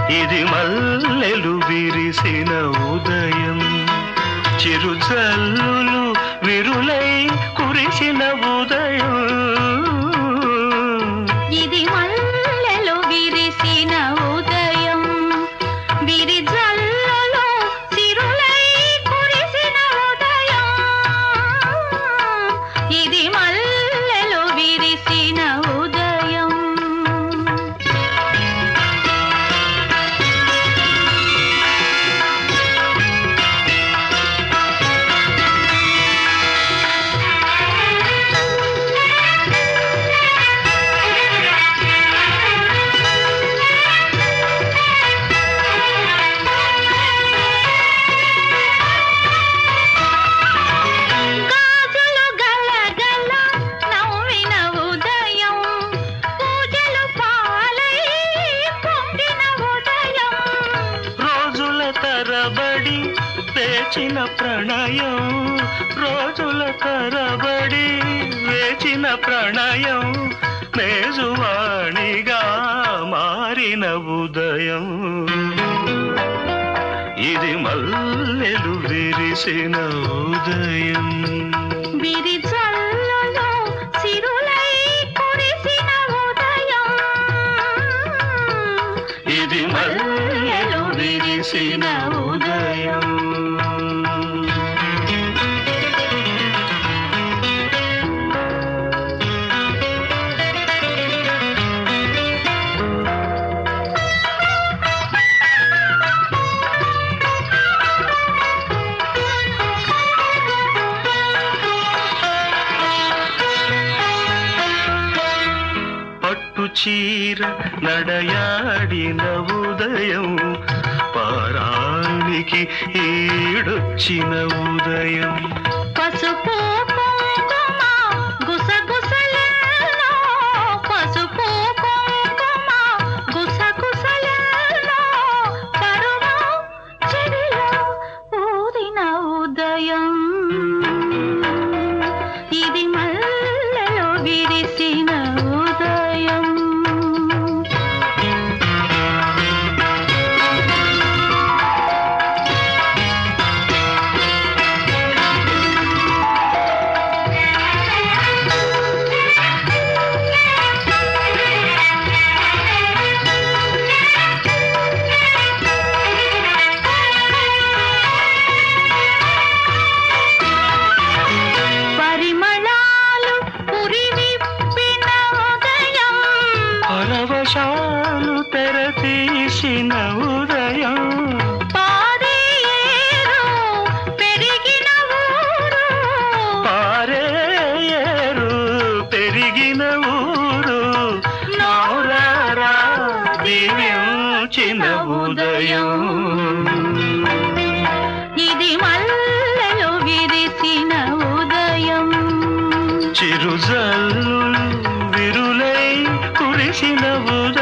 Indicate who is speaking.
Speaker 1: ఇది మల్లెలు విరిసిన ఉదయం చిరుచల్లులు విరులై కురిసిన ఉదయం
Speaker 2: ఇది మల్లెలు విరిసిన ఉదయం విరిజల్లలో సిరులై కురిసిన ఉదయం ఇది మల్లెలు విరిసిన ఉదయం గాజులు గలగల నవ్విన ఉదయం పూజలు పాలై పొంగిన ఉదయం
Speaker 1: రోజుల తరబడి వేచిన ప్రణయం రోజుల తరబడి వేచిన ప్రణయం మేజువాణిగా మారిన ఉదయం ఇది మల్లెలు విరిసిన ఉదయం
Speaker 2: విరిజల్లలో సిరులై కురిసిన ఉదయం
Speaker 1: ఇది మల్లెలు విరిసిన ఉదయం పట్టు చీర నడయాడిన ఉదయం పారానికి ఈడొచ్చిన ఉదయం
Speaker 2: పసుపు కుంకుమ గుసగుసలలో పసుపు కుంకుమ గుసగుసలలో పరువు చెవిలో ఊదిన ఉదయం ఇది మల్లెలో విరిసిన ఉదయం పరిమళాలు పురివిప్పిన ఉదయం
Speaker 1: పరవశాలు తెరతీసిన ఉదయం
Speaker 2: పారేరు పెరిగిన ఊరు
Speaker 1: పారేరు పెరిగిన ఊరు నౌరారా దివ్యించిన ఉదయం
Speaker 2: ఇది మల్లెలు విరిసిన ఉదయం
Speaker 1: చిరుజల్లు విరులై కురిసిన ఉదయం